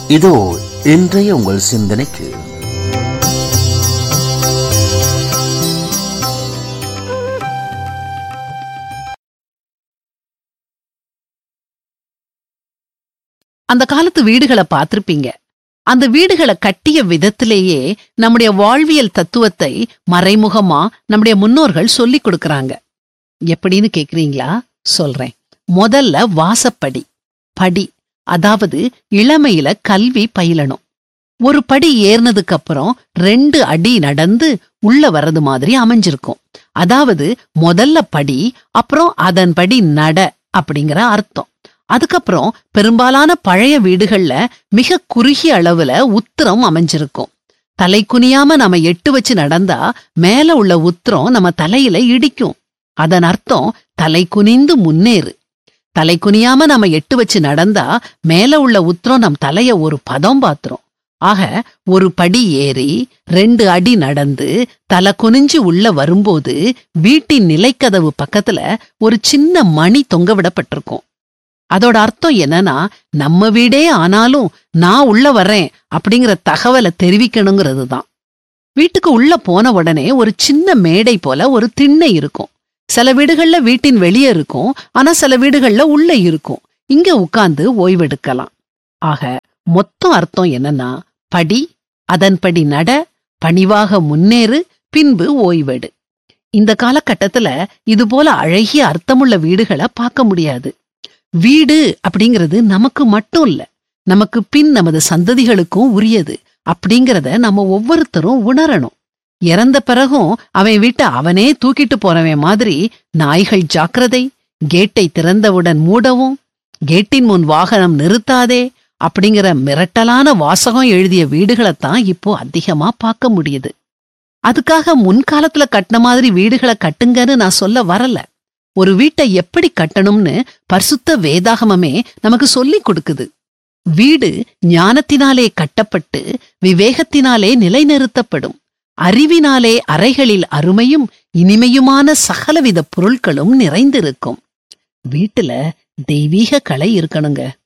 இதோ இன்றைய உங்கள் சிந்தனைக்கு அந்த காலத்து வீடுகளை பார்த்திருப்பீங்க அந்த வீடுகளை கட்டிய விதத்திலேயே நம்முடைய வாழ்வியல் தத்துவத்தை மறைமுகமா நம்முடைய முன்னோர்கள் சொல்லிக் கொடுக்கறாங்க எப்படின்னு கேக்குறீங்களா சொல்றேன் முதல்ல வாசப்படி படி அதாவது இளமையில கல்வி பயிலணும் ஒரு படி ஏறினதுக்கு அப்புறம் ரெண்டு அடி நடந்து உள்ள வர்றது மாதிரி அமைஞ்சிருக்கும் அதாவது முதல்ல படி அப்புறம் அதன்படி நட அப்படிங்கிற அர்த்தம் அதுக்கப்புறம் பெரும்பாலான பழைய வீடுகள்ல மிக குறுகிய அளவுல உத்திரம் அமைஞ்சிருக்கும் தலை குனியாம நாம எட்டு வச்சு நடந்தா மேல உள்ள உத்திரம் நம்ம தலையில இடிக்கும் அதன் அர்த்தம் தலை குனிந்து முன்னேறு தலை குனியாம நாம எட்டு வச்சு நடந்தா மேல உள்ள உத்திரம் நம் தலைய ஒரு பதம் பாத்துரும் ஆக ஒரு படி ஏறி ரெண்டு அடி நடந்து தலை குனிஞ்சு உள்ள வரும்போது வீட்டின் நிலைக்கதவு பக்கத்துல ஒரு சின்ன மணி தொங்க விடப்பட்டிருக்கும் அதோட அர்த்தம் என்னன்னா நம்ம வீடே ஆனாலும் நான் உள்ள வர்றேன் அப்படிங்கிற தகவலை தெரிவிக்கணுங்கிறது தான் வீட்டுக்கு உள்ள போன உடனே ஒரு சின்ன மேடை போல ஒரு திண்ணை இருக்கும் சில வீடுகள்ல வீட்டின் வெளியே இருக்கும் ஆனா சில வீடுகள்ல உள்ள இருக்கும் இங்க உட்கார்ந்து ஓய்வெடுக்கலாம் ஆக மொத்தம் அர்த்தம் என்னன்னா படி அதன்படி நட பணிவாக முன்னேறு பின்பு ஓய்வெடு இந்த காலகட்டத்துல இது போல அழகிய அர்த்தமுள்ள வீடுகளை பார்க்க முடியாது வீடு அப்படிங்கிறது நமக்கு மட்டும் இல்ல நமக்கு பின் நமது சந்ததிகளுக்கும் உரியது அப்படிங்கறத நம்ம ஒவ்வொருத்தரும் உணரணும் இறந்த பிறகும் அவன் வீட்டை அவனே தூக்கிட்டு போறவன் மாதிரி நாய்கள் ஜாக்கிரதை கேட்டை திறந்தவுடன் மூடவும் கேட்டின் முன் வாகனம் நிறுத்தாதே அப்படிங்கிற மிரட்டலான வாசகம் எழுதிய வீடுகளைத்தான் இப்போ அதிகமா பார்க்க முடியுது அதுக்காக முன்காலத்துல கட்டின மாதிரி வீடுகளை கட்டுங்கன்னு நான் சொல்ல வரல ஒரு வீட்டை எப்படி கட்டணும்னு பரிசுத்த வேதாகமமே நமக்கு சொல்லிக் கொடுக்குது வீடு ஞானத்தினாலே கட்டப்பட்டு விவேகத்தினாலே நிலைநிறுத்தப்படும் அறிவினாலே அறைகளில் அருமையும் இனிமையுமான சகலவித பொருட்களும் நிறைந்திருக்கும் வீட்டுல தெய்வீக கலை இருக்கணுங்க